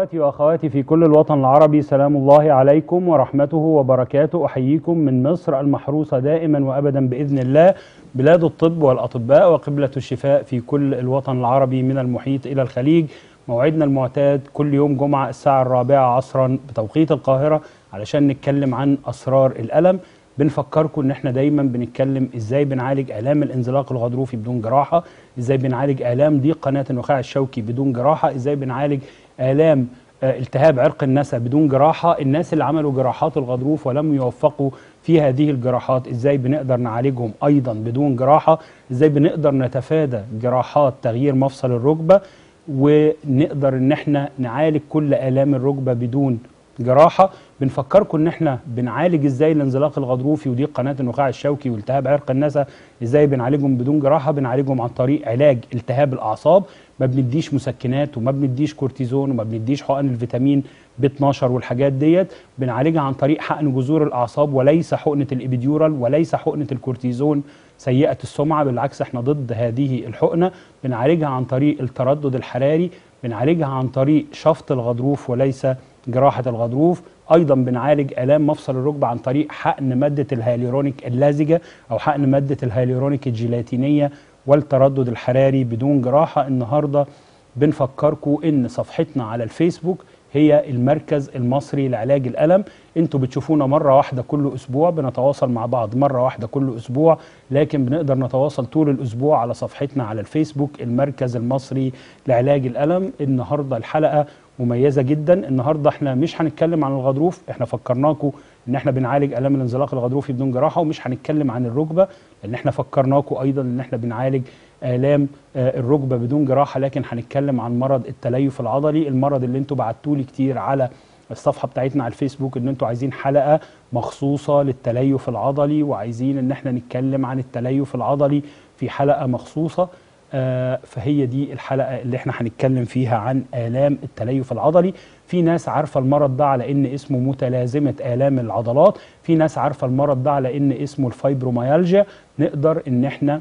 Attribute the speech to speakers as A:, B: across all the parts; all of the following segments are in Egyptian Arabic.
A: إخواتي وأخواتي في كل الوطن العربي سلام الله عليكم ورحمته وبركاته أحييكم من مصر المحروسة دائما وأبدا بإذن الله بلاد الطب والأطباء وقبلة الشفاء في كل الوطن العربي من المحيط إلى الخليج موعدنا المعتاد كل يوم جمعة الساعة الرابعة عصرا بتوقيت القاهرة علشان نتكلم عن أسرار الألم بنفكركم ان احنا دايما بنتكلم ازاي بنعالج الام الانزلاق الغضروفي بدون جراحه ازاي بنعالج الام ضيق قناه النخاع الشوكي بدون جراحه ازاي بنعالج الام آه، التهاب عرق النسا بدون جراحه الناس اللي عملوا جراحات الغضروف ولم يوفقوا في هذه الجراحات ازاي بنقدر نعالجهم ايضا بدون جراحه ازاي بنقدر نتفادى جراحات تغيير مفصل الركبه ونقدر ان احنا نعالج كل الام الركبه بدون جراحه بنفكركم ان احنا بنعالج ازاي الانزلاق الغضروفي وضيق قناه النخاع الشوكي والتهاب عرق النسا ازاي بنعالجهم بدون جراحه بنعالجهم عن طريق علاج التهاب الاعصاب ما بنديش مسكنات وما بنديش كورتيزون وما بنديش حقن الفيتامين ب 12 والحاجات ديت بنعالجها عن طريق حقن جذور الاعصاب وليس حقنه الابيديورال وليس حقنه الكورتيزون سيئه السمعه بالعكس احنا ضد هذه الحقنه بنعالجها عن طريق التردد الحراري بنعالجها عن طريق شفط الغضروف وليس جراحة الغضروف أيضا بنعالج آلام مفصل الركبة عن طريق حقن مادة الهيالورونيك اللازجة أو حقن مادة الهيالورونيك الجيلاتينية والتردد الحراري بدون جراحة النهاردة بنفكركم إن صفحتنا على الفيسبوك هي المركز المصري لعلاج الألم انتوا بتشوفونا مرة واحدة كل أسبوع بنتواصل مع بعض مرة واحدة كل أسبوع لكن بنقدر نتواصل طول الأسبوع على صفحتنا على الفيسبوك المركز المصري لعلاج الألم النهاردة الحلقة مميزة جدا النهاردة احنا مش هنتكلم عن الغضروف احنا فكرناكم ان احنا بنعالج الام الانزلاق الغضروفي بدون جراحة ومش هنتكلم عن الركبة لان احنا فكرناكم ايضا ان احنا بنعالج الام آه، الركبة بدون جراحة لكن هنتكلم عن مرض التليف العضلي المرض اللي انتوا بعتوا لي كتير على الصفحة بتاعتنا على الفيسبوك ان انتوا عايزين حلقة مخصوصة للتليف العضلي وعايزين ان احنا نتكلم عن التليف العضلي في حلقة مخصوصة آه، فهي دي الحلقة اللي احنا هنتكلم فيها عن آلام التليف العضلي في ناس عارفة المرض ده على ان اسمه متلازمة آلام العضلات في ناس عارفة المرض ده على ان اسمه الفايبروميالجيا نقدر ان احنا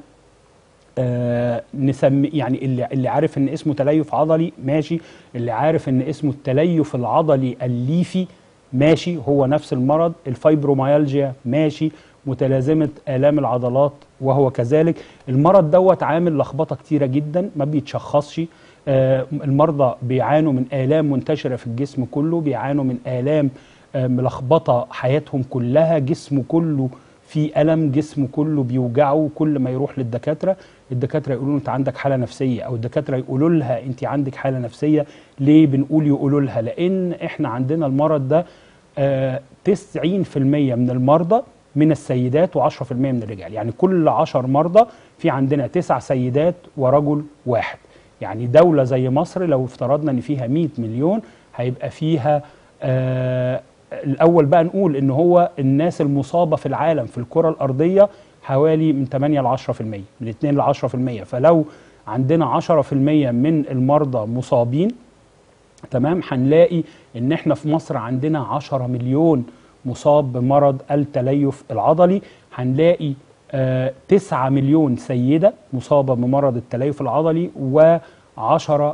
A: آه نسمي يعني اللي اللي عارف ان اسمه تليف عضلي ماشي اللي عارف ان اسمه التليف العضلي الليفي ماشي هو نفس المرض الفايبروميالجيا ماشي متلازمة آلام العضلات وهو كذلك المرض دوت عامل لخبطة كتيرة جدا ما بيتشخصش آه المرضى بيعانوا من آلام منتشرة في الجسم كله بيعانوا من آلام آه ملخبطة حياتهم كلها جسمه كله في ألم جسمه كله بيوجعه كل ما يروح للدكاترة الدكاترة يقولوا له أنت عندك حالة نفسية أو الدكاترة يقولوا لها أنت عندك حالة نفسية ليه بنقول يقولوا لها لأن إحنا عندنا المرض ده آه 90% من المرضى من السيدات و10% من الرجال يعني كل 10 مرضى في عندنا تسع سيدات ورجل واحد يعني دولة زي مصر لو افترضنا ان فيها 100 مليون هيبقى فيها آه الاول بقى نقول ان هو الناس المصابة في العالم في الكرة الارضية حوالي من 8 ل 10% من 2 ل 10% فلو عندنا 10% من المرضى مصابين تمام هنلاقي ان احنا في مصر عندنا 10 مليون مصاب بمرض التليف العضلي هنلاقي آه 9 مليون سيدة مصابة بمرض التليف العضلي و10 آه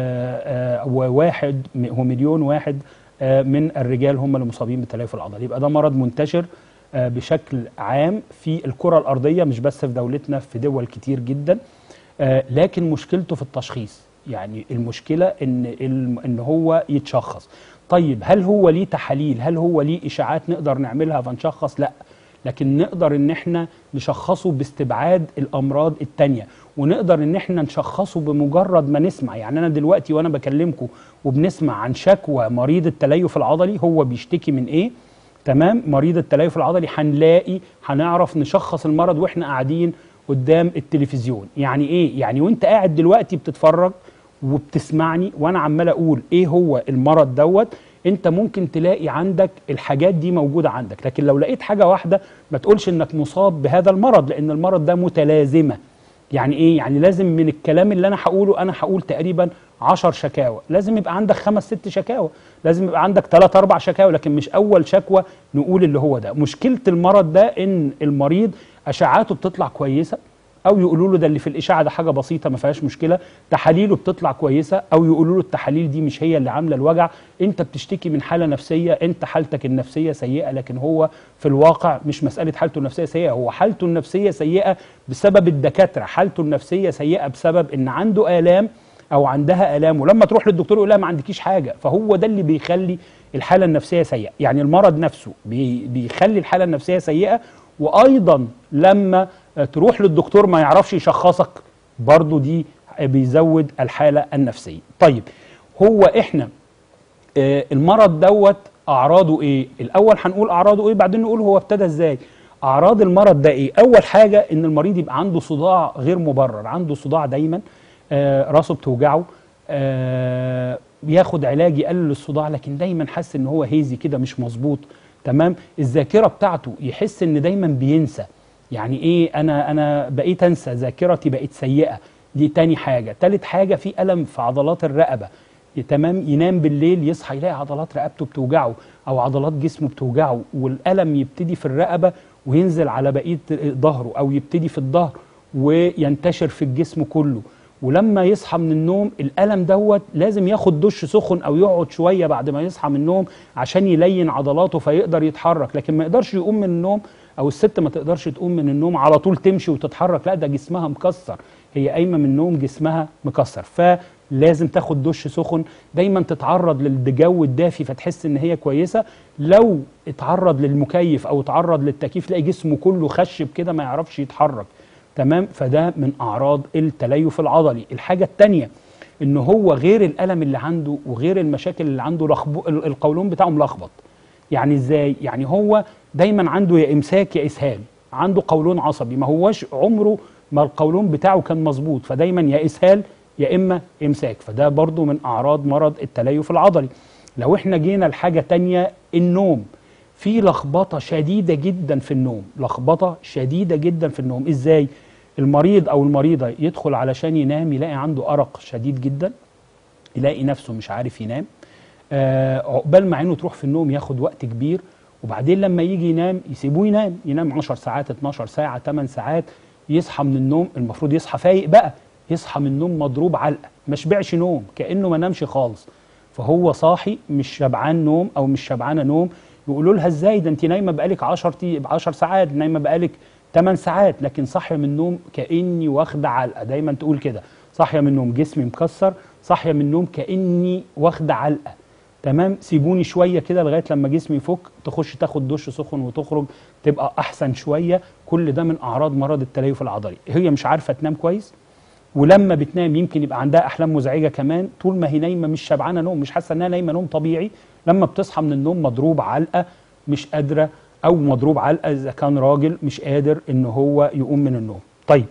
A: آه وواحد هو مليون واحد آه من الرجال هم اللي مصابين بالتليف العضلي يبقى ده مرض منتشر آه بشكل عام في الكرة الأرضية مش بس في دولتنا في دول كتير جدا آه لكن مشكلته في التشخيص يعني المشكلة إن إن هو يتشخص طيب هل هو ليه تحاليل هل هو ليه اشاعات نقدر نعملها فنشخص لا لكن نقدر ان احنا نشخصه باستبعاد الامراض التانية ونقدر ان احنا نشخصه بمجرد ما نسمع يعني انا دلوقتي وانا بكلمكم وبنسمع عن شكوى مريض التليف العضلي هو بيشتكي من ايه تمام مريض التليف العضلي هنلاقي هنعرف نشخص المرض واحنا قاعدين قدام التلفزيون يعني ايه يعني وانت قاعد دلوقتي بتتفرج وبتسمعني وانا عمال اقول ايه هو المرض دوت انت ممكن تلاقي عندك الحاجات دي موجوده عندك لكن لو لقيت حاجه واحده ما تقولش انك مصاب بهذا المرض لان المرض ده متلازمه يعني ايه يعني لازم من الكلام اللي انا هقوله انا هقول تقريبا 10 شكاوى لازم يبقى عندك خمس ست شكاوى لازم يبقى عندك ثلاث اربع شكاوى لكن مش اول شكوى نقول اللي هو ده مشكله المرض ده ان المريض اشعاعاته بتطلع كويسه او يقولوا له ده اللي في الاشاعه ده حاجه بسيطه ما فيهاش مشكله تحاليله بتطلع كويسه او يقولوا له التحاليل دي مش هي اللي عامله الوجع انت بتشتكي من حاله نفسيه انت حالتك النفسيه سيئه لكن هو في الواقع مش مساله حالته النفسيه سيئه هو حالته النفسيه سيئه بسبب الدكاتره حالته النفسيه سيئه بسبب ان عنده الام او عندها الام ولما تروح للدكتور يقول لها ما عندكيش حاجه فهو ده اللي بيخلي الحاله النفسيه سيئه يعني المرض نفسه بي بيخلي الحاله النفسيه سيئه وايضا لما تروح للدكتور ما يعرفش يشخصك برضو دي بيزود الحاله النفسيه طيب هو احنا آه، المرض دوت اعراضه ايه الاول هنقول اعراضه ايه بعدين نقول هو ابتدى ازاي اعراض المرض ده ايه اول حاجه ان المريض يبقى عنده صداع غير مبرر عنده صداع دايما آه، راسه بتوجعه آه، بياخد علاج يقلل الصداع لكن دايما حاسس ان هو هيزي كده مش مظبوط تمام الذاكره بتاعته يحس ان دايما بينسى يعني ايه انا انا بقيت انسى ذاكرتي بقت سيئه دي تاني حاجه تالت حاجه في الم في عضلات الرقبه تمام ينام بالليل يصحى يلاقي عضلات رقبته بتوجعه او عضلات جسمه بتوجعه والالم يبتدي في الرقبه وينزل على بقيه ظهره او يبتدي في الظهر وينتشر في الجسم كله ولما يصحى من النوم الالم دوت لازم ياخد دش سخن او يقعد شويه بعد ما يصحى من النوم عشان يلين عضلاته فيقدر يتحرك لكن ما يقدرش يقوم من النوم او الست ما تقدرش تقوم من النوم على طول تمشي وتتحرك لا ده جسمها مكسر هي قايمه من النوم جسمها مكسر فلازم تاخد دش سخن دايما تتعرض للجو الدافي فتحس ان هي كويسه لو اتعرض للمكيف او اتعرض للتكييف تلاقي جسمه كله خشب كده ما يعرفش يتحرك تمام فده من اعراض التليف العضلي الحاجه الثانيه ان هو غير الالم اللي عنده وغير المشاكل اللي عنده لخبو القولون بتاعه ملخبط يعني ازاي يعني هو دايما عنده يا امساك يا اسهال عنده قولون عصبي ما هوش عمره ما القولون بتاعه كان مظبوط فدايما يا اسهال يا اما امساك فده برضو من اعراض مرض التليف العضلي لو احنا جينا لحاجه تانية النوم في لخبطه شديده جدا في النوم لخبطه شديده جدا في النوم ازاي المريض او المريضه يدخل علشان ينام يلاقي عنده ارق شديد جدا يلاقي نفسه مش عارف ينام آه عقبال ما عينه تروح في النوم ياخد وقت كبير وبعدين لما يجي ينام يسيبوه ينام ينام 10 ساعات 12 ساعه 8 ساعات يصحى من النوم المفروض يصحى فايق بقى يصحى من النوم مضروب علقه ما شبعش نوم كانه ما نامش خالص فهو صاحي مش شبعان نوم او مش شبعانه نوم يقولوا لها ازاي ده انت نايمه بقالك 10 10 ساعات نايمه بقالك 8 ساعات لكن صاحيه من النوم كاني واخده علقه دايما تقول كده صاحيه من النوم جسمي مكسر صاحيه من النوم كاني واخده علقه تمام سيبوني شويه كده لغايه لما جسمي يفك تخش تاخد دش سخن وتخرج تبقى احسن شويه كل ده من اعراض مرض التليف العضلي هي مش عارفه تنام كويس ولما بتنام يمكن يبقى عندها احلام مزعجه كمان طول ما هي نايمه مش شبعانه نوم مش حاسه انها نايمه نوم طبيعي لما بتصحى من النوم مضروب علقه مش قادره او مضروب علقه اذا كان راجل مش قادر ان هو يقوم من النوم طيب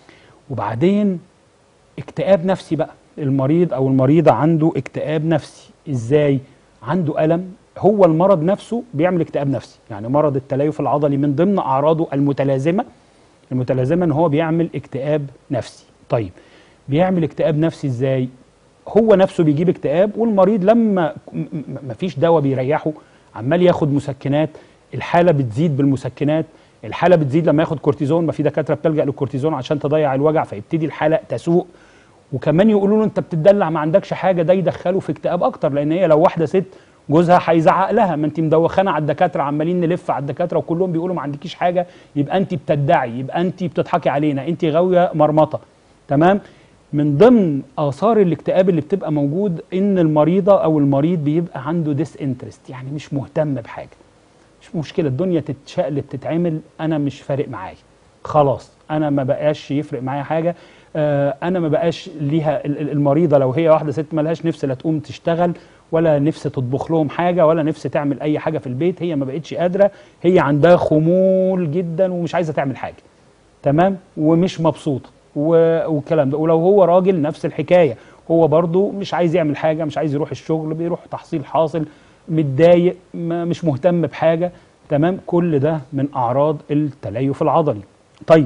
A: وبعدين اكتئاب نفسي بقى المريض او المريضه عنده اكتئاب نفسي ازاي عنده الم هو المرض نفسه بيعمل اكتئاب نفسي يعني مرض التليف العضلي من ضمن اعراضه المتلازمه المتلازمه ان هو بيعمل اكتئاب نفسي طيب بيعمل اكتئاب نفسي ازاي هو نفسه بيجيب اكتئاب والمريض لما مفيش دواء بيريحه عمال ياخد مسكنات الحاله بتزيد بالمسكنات الحاله بتزيد لما ياخد كورتيزون ما في دكاتره بتلجا للكورتيزون عشان تضيع الوجع فيبتدي الحاله تسوء وكمان يقولوا له انت بتدلع ما عندكش حاجه ده يدخله في اكتئاب اكتر لان هي لو واحده ست جوزها هيزعق لها ما انت مدوخانه على الدكاتره عمالين نلف على الدكاتره وكلهم بيقولوا ما عندكيش حاجه يبقى انت بتدعي يبقى انت بتضحكي علينا انت غاويه مرمطه تمام من ضمن اثار الاكتئاب اللي بتبقى موجود ان المريضه او المريض بيبقى عنده ديس انترست يعني مش مهتم بحاجه مش مشكله الدنيا تتشقلب تتعمل انا مش فارق معايا خلاص انا ما بقاش يفرق معايا حاجه آه انا ما بقاش ليها المريضه لو هي واحده ست ما لهاش نفس لا تقوم تشتغل ولا نفس تطبخ لهم حاجه ولا نفس تعمل اي حاجه في البيت هي ما بقتش قادره هي عندها خمول جدا ومش عايزه تعمل حاجه تمام ومش مبسوطه والكلام ده ولو هو راجل نفس الحكايه هو برضو مش عايز يعمل حاجه مش عايز يروح الشغل بيروح تحصيل حاصل متضايق مش مهتم بحاجه تمام كل ده من اعراض التليف العضلي طيب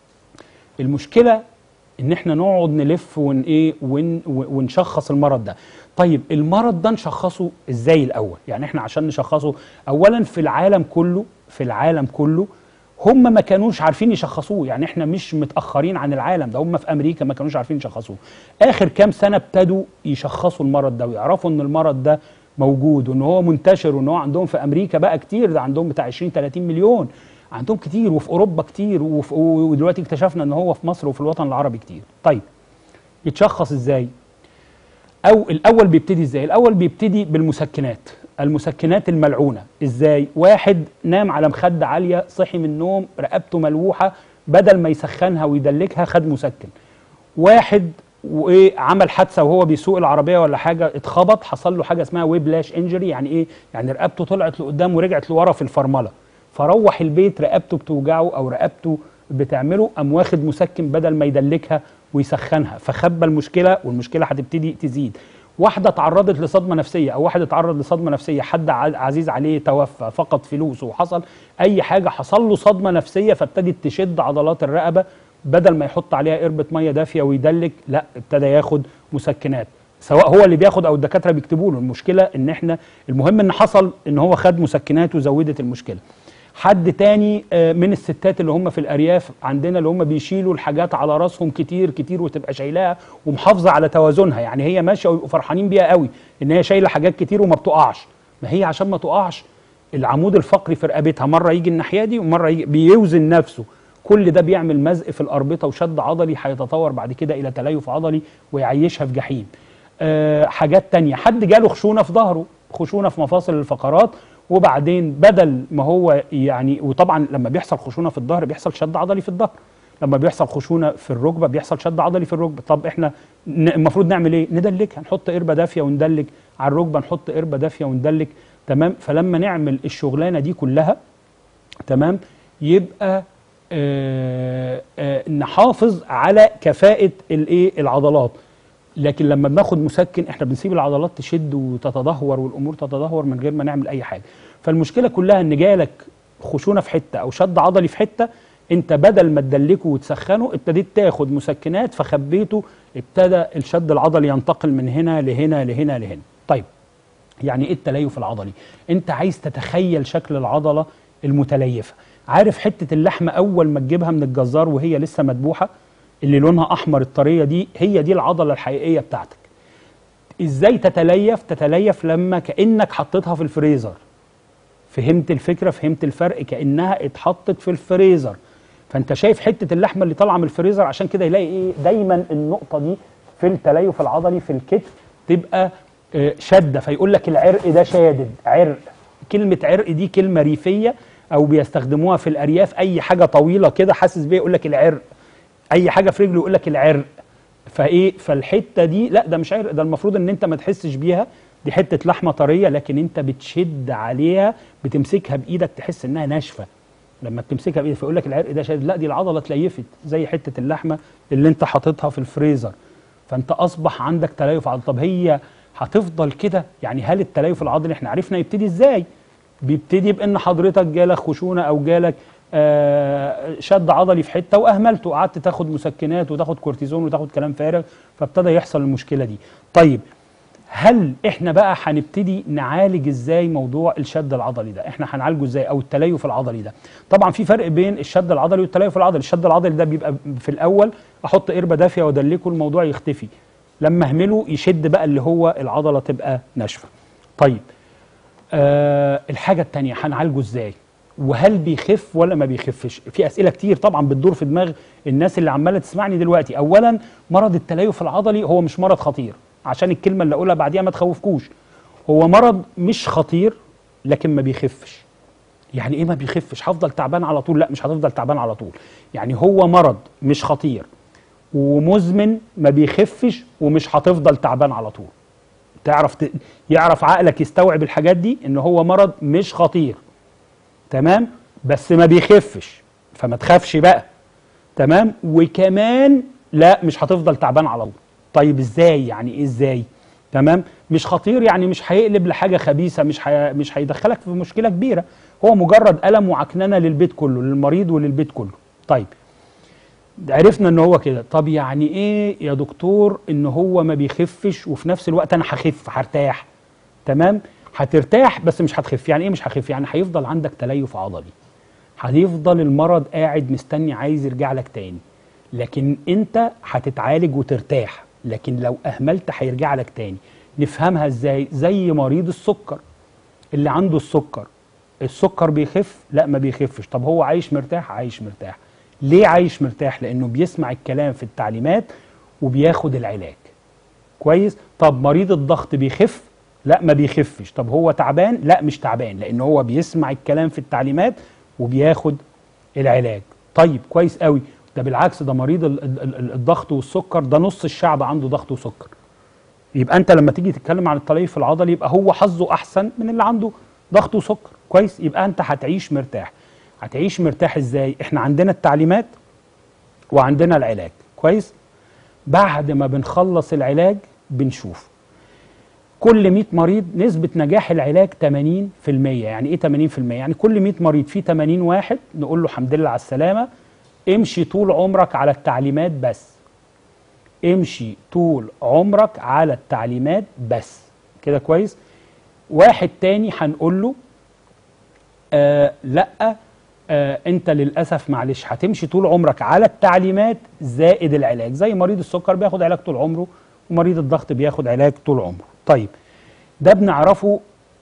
A: المشكله ان احنا نقعد نلف ون ايه ون ونشخص المرض ده طيب المرض ده نشخصه ازاي الاول يعني احنا عشان نشخصه اولا في العالم كله في العالم كله هم ما كانوش عارفين يشخصوه يعني احنا مش متاخرين عن العالم ده هم في امريكا ما كانوش عارفين يشخصوه اخر كام سنه ابتدوا يشخصوا المرض ده ويعرفوا ان المرض ده موجود وان هو منتشر وان هو عندهم في امريكا بقى كتير ده عندهم بتاع 20 30 مليون عندهم كتير وفي اوروبا كتير وفي ودلوقتي اكتشفنا ان هو في مصر وفي الوطن العربي كتير طيب يتشخص ازاي او الاول بيبتدي ازاي الاول بيبتدي بالمسكنات المسكنات الملعونه ازاي واحد نام على مخده عاليه صحي من النوم رقبته ملوحه بدل ما يسخنها ويدلكها خد مسكن واحد وايه عمل حادثه وهو بيسوق العربيه ولا حاجه اتخبط حصل له حاجه اسمها ويبلاش انجري يعني ايه يعني رقبته طلعت لقدام ورجعت لورا في الفرمله فروح البيت رقبته بتوجعه او رقبته بتعمله قام واخد مسكن بدل ما يدلكها ويسخنها فخبى المشكله والمشكله هتبتدي تزيد واحده تعرضت لصدمه نفسيه او واحد اتعرض لصدمه نفسيه حد عزيز عليه توفى فقد فلوسه وحصل اي حاجه حصل له صدمه نفسيه فابتدت تشد عضلات الرقبه بدل ما يحط عليها قربة ميه دافيه ويدلك لا ابتدى ياخد مسكنات سواء هو اللي بياخد او الدكاتره بيكتبوا له المشكله ان احنا المهم ان حصل ان هو خد مسكنات وزودت المشكله حد تاني من الستات اللي هم في الارياف عندنا اللي هم بيشيلوا الحاجات على راسهم كتير كتير وتبقى شايلاها ومحافظه على توازنها يعني هي ماشيه ويبقوا فرحانين بيها قوي ان هي شايله حاجات كتير وما بتقعش ما هي عشان ما تقعش العمود الفقري في رقبتها مره يجي الناحيه دي ومره يجي بيوزن نفسه كل ده بيعمل مزق في الاربطه وشد عضلي هيتطور بعد كده الى تليف عضلي ويعيشها في جحيم أه حاجات تانية حد جاله خشونه في ظهره خشونه في مفاصل الفقرات وبعدين بدل ما هو يعني وطبعا لما بيحصل خشونه في الظهر بيحصل شد عضلي في الظهر لما بيحصل خشونه في الركبه بيحصل شد عضلي في الركبه طب احنا المفروض نعمل ايه ندلكها نحط قربه دافيه وندلك على الركبه نحط قربه دافيه وندلك تمام فلما نعمل الشغلانه دي كلها تمام يبقى آه آه نحافظ على كفاءه الايه العضلات لكن لما بناخد مسكن احنا بنسيب العضلات تشد وتتدهور والامور تتدهور من غير ما نعمل اي حاجه فالمشكله كلها ان جالك خشونه في حته او شد عضلي في حته انت بدل ما تدلكه وتسخنه ابتديت تاخد مسكنات فخبيته ابتدى الشد العضلي ينتقل من هنا لهنا لهنا لهنا طيب يعني ايه التليف العضلي انت عايز تتخيل شكل العضله المتليفه عارف حته اللحمه اول ما تجيبها من الجزار وهي لسه مدبوحه اللي لونها احمر الطريه دي هي دي العضله الحقيقيه بتاعتك ازاي تتليف تتليف لما كانك حطيتها في الفريزر فهمت الفكره فهمت الفرق كانها اتحطت في الفريزر فانت شايف حته اللحمه اللي طالعه من الفريزر عشان كده يلاقي ايه دايما النقطه دي في التليف العضلي في الكتف تبقى شده فيقول لك العرق ده شادد عرق كلمه عرق دي كلمه ريفيه او بيستخدموها في الارياف اي حاجه طويله كده حاسس بيها يقول لك العرق اي حاجه في رجله يقول لك العرق فايه فالحته دي لا ده مش عرق ده المفروض ان انت ما تحسش بيها دي حته لحمه طريه لكن انت بتشد عليها بتمسكها بايدك تحس انها ناشفه لما بتمسكها بايدك فيقول لك العرق ده شادد لا دي العضله اتليفت زي حته اللحمه اللي انت حاططها في الفريزر فانت اصبح عندك تليف عضلي طب هي هتفضل كده يعني هل التليف العضلي احنا عرفنا يبتدي ازاي بيبتدي بان حضرتك جالك خشونه او جالك آه شد عضلي في حته واهملته قعدت تاخد مسكنات وتاخد كورتيزون وتاخد كلام فارغ فابتدى يحصل المشكله دي طيب هل احنا بقى هنبتدي نعالج ازاي موضوع الشد العضلي ده احنا هنعالجه ازاي او التليف العضلي ده طبعا في فرق بين الشد العضلي والتليف العضلي الشد العضلي ده بيبقى في الاول احط قربه دافيه وادلكه الموضوع يختفي لما اهمله يشد بقى اللي هو العضله تبقى ناشفه طيب آه الحاجه الثانيه هنعالجه ازاي وهل بيخف ولا ما بيخفش في اسئله كتير طبعا بتدور في دماغ الناس اللي عماله تسمعني دلوقتي اولا مرض التليف العضلي هو مش مرض خطير عشان الكلمه اللي اقولها بعديها ما تخوفكوش هو مرض مش خطير لكن ما بيخفش يعني ايه ما بيخفش هفضل تعبان على طول لا مش هتفضل تعبان على طول يعني هو مرض مش خطير ومزمن ما بيخفش ومش هتفضل تعبان على طول تعرف ت... يعرف عقلك يستوعب الحاجات دي ان هو مرض مش خطير تمام بس ما بيخفش فما تخافش بقى تمام وكمان لا مش هتفضل تعبان على طول طيب ازاي يعني ايه ازاي تمام مش خطير يعني مش هيقلب لحاجه خبيثه مش هي... مش هيدخلك في مشكله كبيره هو مجرد الم وعكننه للبيت كله للمريض وللبيت كله طيب عرفنا ان هو كده طب يعني ايه يا دكتور ان هو ما بيخفش وفي نفس الوقت انا هخف هرتاح تمام هترتاح بس مش هتخف يعني ايه مش هخف يعني هيفضل عندك تليف عضلي هيفضل المرض قاعد مستني عايز يرجع لك تاني لكن انت هتتعالج وترتاح لكن لو اهملت هيرجع لك تاني نفهمها ازاي زي مريض السكر اللي عنده السكر السكر بيخف لا ما بيخفش طب هو عايش مرتاح عايش مرتاح ليه عايش مرتاح لانه بيسمع الكلام في التعليمات وبياخد العلاج كويس طب مريض الضغط بيخف لا ما بيخفش طب هو تعبان لا مش تعبان لان هو بيسمع الكلام في التعليمات وبياخد العلاج طيب كويس قوي ده بالعكس ده مريض ال- ال- ال- الضغط والسكر ده نص الشعب عنده ضغط وسكر يبقى انت لما تيجي تتكلم عن التليف العضلي يبقى هو حظه احسن من اللي عنده ضغط وسكر كويس يبقى انت هتعيش مرتاح هتعيش مرتاح ازاي احنا عندنا التعليمات وعندنا العلاج كويس بعد ما بنخلص العلاج بنشوف كل 100 مريض نسبة نجاح العلاج 80% يعني ايه 80% يعني كل 100 مريض فيه 80 واحد نقول له الحمد لله على السلامة امشي طول عمرك على التعليمات بس امشي طول عمرك على التعليمات بس كده كويس واحد تاني هنقول له آه لا آه انت للاسف معلش هتمشي طول عمرك على التعليمات زائد العلاج زي مريض السكر بياخد علاج طول عمره ومريض الضغط بياخد علاج طول عمره طيب ده بنعرفه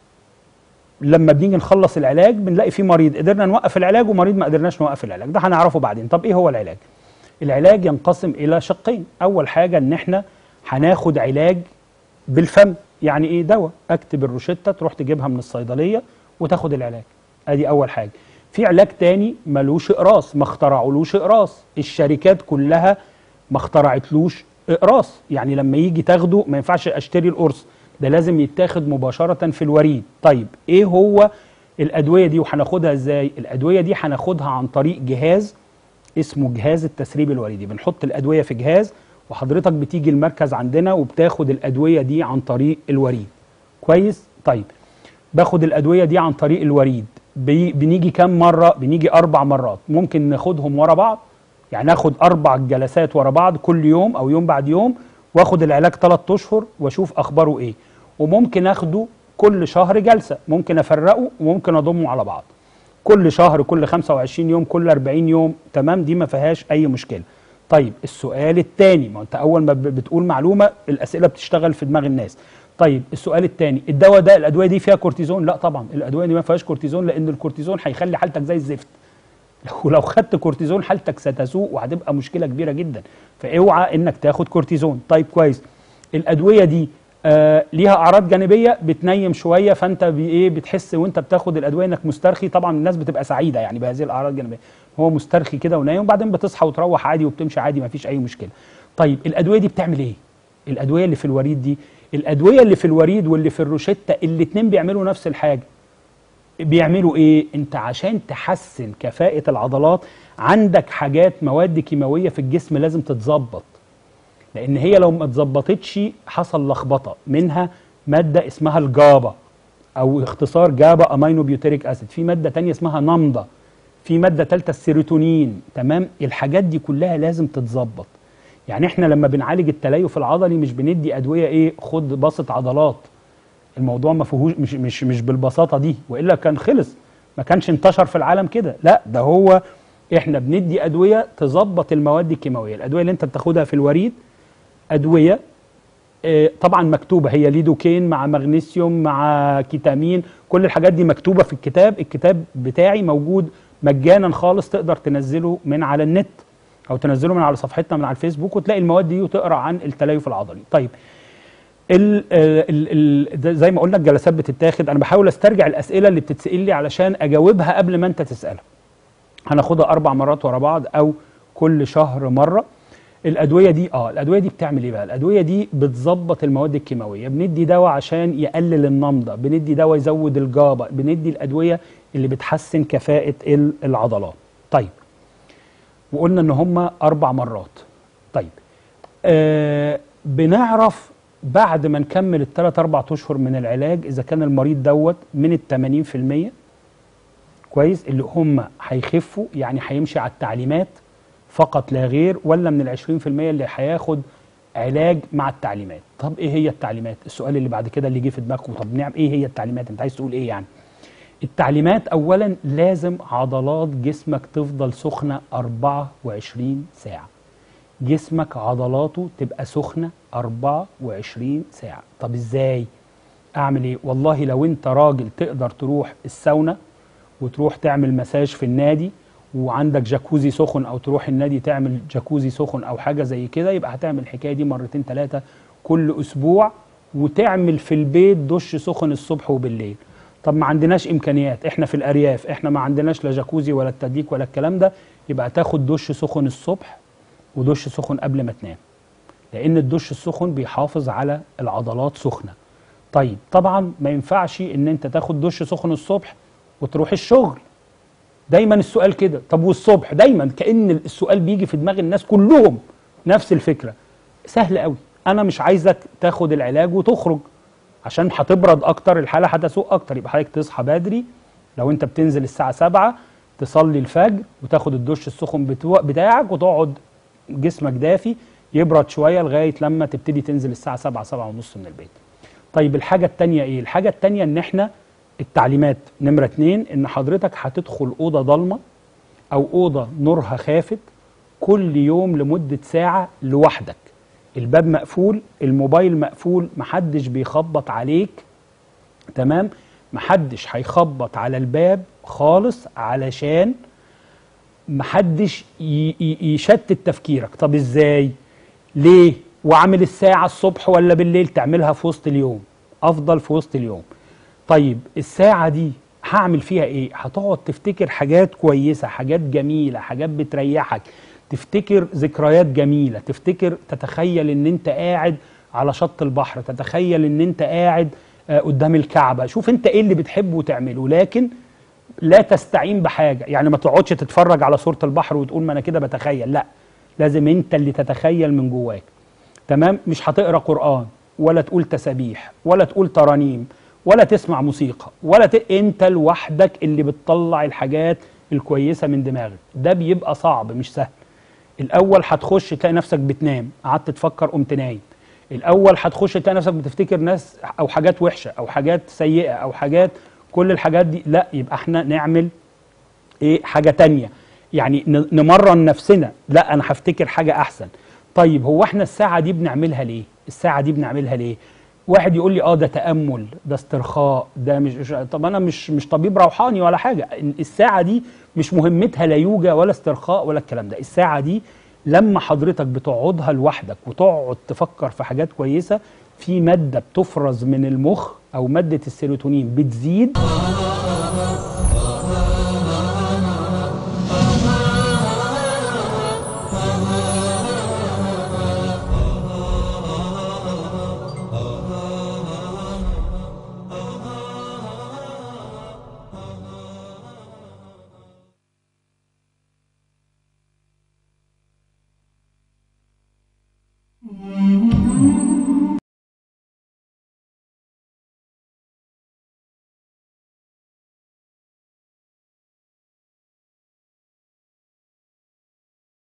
A: لما بنيجي نخلص العلاج بنلاقي في مريض قدرنا نوقف العلاج ومريض ما قدرناش نوقف العلاج ده هنعرفه بعدين طب ايه هو العلاج العلاج ينقسم الى شقين اول حاجه ان احنا هناخد علاج بالفم يعني ايه دواء اكتب الروشته تروح تجيبها من الصيدليه وتاخد العلاج ادي اول حاجه في علاج تاني ملوش اقراص ما اخترعولوش اقراص الشركات كلها ما اخترعتلوش اقراص يعني لما يجي تاخده ما ينفعش اشتري القرص ده لازم يتاخد مباشره في الوريد طيب ايه هو الادويه دي وهناخدها ازاي الادويه دي هناخدها عن طريق جهاز اسمه جهاز التسريب الوريدي بنحط الادويه في جهاز وحضرتك بتيجي المركز عندنا وبتاخد الادويه دي عن طريق الوريد كويس طيب باخد الادويه دي عن طريق الوريد بي بنيجي كام مره بنيجي اربع مرات ممكن ناخدهم ورا بعض يعني ناخد اربع جلسات ورا بعض كل يوم او يوم بعد يوم واخد العلاج ثلاث اشهر واشوف اخباره ايه وممكن اخده كل شهر جلسه ممكن افرقه وممكن اضمه على بعض كل شهر كل 25 يوم كل 40 يوم تمام دي ما فيهاش اي مشكله طيب السؤال الثاني ما انت اول ما ب- بتقول معلومه الاسئله بتشتغل في دماغ الناس طيب السؤال الثاني الدواء ده الادويه دي فيها كورتيزون لا طبعا الادويه دي ما فيهاش كورتيزون لان الكورتيزون هيخلي حالتك زي الزفت لو لو خدت كورتيزون حالتك ستسوء وهتبقى مشكله كبيره جدا فاوعى انك تاخد كورتيزون طيب كويس الادويه دي آه ليها اعراض جانبيه بتنيم شويه فانت بي ايه بتحس وانت بتاخد الادويه انك مسترخي طبعا الناس بتبقى سعيده يعني بهذه الاعراض الجانبيه هو مسترخي كده ونايم وبعدين بتصحى وتروح عادي وبتمشي عادي ما فيش اي مشكله طيب الادويه دي بتعمل ايه الادويه اللي في الوريد دي الادويه اللي في الوريد واللي في الروشته الاثنين بيعملوا نفس الحاجه بيعملوا ايه انت عشان تحسن كفاءة العضلات عندك حاجات مواد كيماوية في الجسم لازم تتظبط لان هي لو ما اتظبطتش حصل لخبطة منها مادة اسمها الجابا او اختصار جابا امينو بيوتيريك اسيد في مادة تانية اسمها نمضة في مادة تالتة السيروتونين تمام الحاجات دي كلها لازم تتظبط يعني احنا لما بنعالج التليف العضلي مش بندي ادوية ايه خد بسط عضلات الموضوع ما فيهوش مش مش مش بالبساطه دي والا كان خلص ما كانش انتشر في العالم كده لا ده هو احنا بندي ادويه تظبط المواد الكيماويه الادويه اللي انت بتاخدها في الوريد ادويه آه، طبعا مكتوبه هي ليدوكين مع مغنيسيوم مع كيتامين كل الحاجات دي مكتوبه في الكتاب الكتاب بتاعي موجود مجانا خالص تقدر تنزله من على النت او تنزله من على صفحتنا من على الفيسبوك وتلاقي المواد دي وتقرا عن التليف العضلي طيب ال ال ال ده زي ما قلنا الجلسات بتتاخد انا بحاول استرجع الاسئله اللي بتتسال لي علشان اجاوبها قبل ما انت تسالها هناخدها اربع مرات ورا بعض او كل شهر مره الادويه دي اه الادويه دي بتعمل ايه بقى الادويه دي بتظبط المواد الكيماويه بندي دواء عشان يقلل النمضه بندي دواء يزود الجابه بندي الادويه اللي بتحسن كفاءه ال- العضلات طيب وقلنا ان هم اربع مرات طيب آه بنعرف بعد ما نكمل الثلاث اربع اشهر من العلاج اذا كان المريض دوت من ال 80% كويس اللي هم هيخفوا يعني هيمشي على التعليمات فقط لا غير ولا من ال 20% اللي هياخد علاج مع التعليمات طب ايه هي التعليمات السؤال اللي بعد كده اللي جه في دماغكم طب نعم ايه هي التعليمات انت عايز تقول ايه يعني التعليمات اولا لازم عضلات جسمك تفضل سخنه 24 ساعه جسمك عضلاته تبقى سخنه 24 ساعه طب ازاي اعمل ايه والله لو انت راجل تقدر تروح الساونا وتروح تعمل مساج في النادي وعندك جاكوزي سخن او تروح النادي تعمل جاكوزي سخن او حاجه زي كده يبقى هتعمل الحكايه دي مرتين ثلاثه كل اسبوع وتعمل في البيت دش سخن الصبح وبالليل طب ما عندناش امكانيات احنا في الارياف احنا ما عندناش لا جاكوزي ولا التدليك ولا الكلام ده يبقى تاخد دش سخن الصبح ودش سخن قبل ما تنام لان الدش السخن بيحافظ على العضلات سخنه طيب طبعا ما ينفعش ان انت تاخد دش سخن الصبح وتروح الشغل دايما السؤال كده طب والصبح دايما كان السؤال بيجي في دماغ الناس كلهم نفس الفكره سهل قوي انا مش عايزك تاخد العلاج وتخرج عشان هتبرد اكتر الحاله هتسوء اكتر يبقى حضرتك تصحى بدري لو انت بتنزل الساعه 7 تصلي الفجر وتاخد الدش السخن بتوع- بتاعك وتقعد جسمك دافي يبرد شويه لغايه لما تبتدي تنزل الساعه 7 7 ونص من البيت طيب الحاجه التانية ايه الحاجه التانية ان احنا التعليمات نمره اتنين ان حضرتك هتدخل اوضه ضلمه او اوضه نورها خافت كل يوم لمده ساعه لوحدك الباب مقفول الموبايل مقفول محدش بيخبط عليك تمام محدش هيخبط على الباب خالص علشان محدش ي- ي- يشتت تفكيرك طب ازاي ليه وعامل الساعة الصبح ولا بالليل تعملها في وسط اليوم افضل في وسط اليوم طيب الساعة دي هعمل فيها ايه هتقعد تفتكر حاجات كويسة حاجات جميلة حاجات بتريحك تفتكر ذكريات جميلة تفتكر تتخيل ان انت قاعد على شط البحر تتخيل ان انت قاعد آه، قدام الكعبة شوف انت ايه اللي بتحبه تعمله لكن لا تستعين بحاجه يعني ما تقعدش تتفرج على صوره البحر وتقول ما انا كده بتخيل لا لازم انت اللي تتخيل من جواك تمام مش هتقرا قران ولا تقول تسابيح ولا تقول ترانيم ولا تسمع موسيقى ولا ت... انت لوحدك اللي بتطلع الحاجات الكويسه من دماغك ده بيبقى صعب مش سهل الاول هتخش تلاقي نفسك بتنام قعدت تفكر قمت نايم الاول هتخش تلاقي نفسك بتفتكر ناس او حاجات وحشه او حاجات سيئه او حاجات كل الحاجات دي لا يبقى احنا نعمل ايه حاجه تانية يعني ن- نمرن نفسنا لا انا هفتكر حاجه احسن طيب هو احنا الساعه دي بنعملها ليه الساعه دي بنعملها ليه واحد يقول لي اه ده تامل ده استرخاء ده مش مش- طب انا مش مش طبيب روحاني ولا حاجه الساعه دي مش مهمتها لا يوجا ولا استرخاء ولا الكلام ده الساعه دي لما حضرتك بتقعدها لوحدك وتقعد تفكر في حاجات كويسه في ماده بتفرز من المخ او ماده السيروتونين بتزيد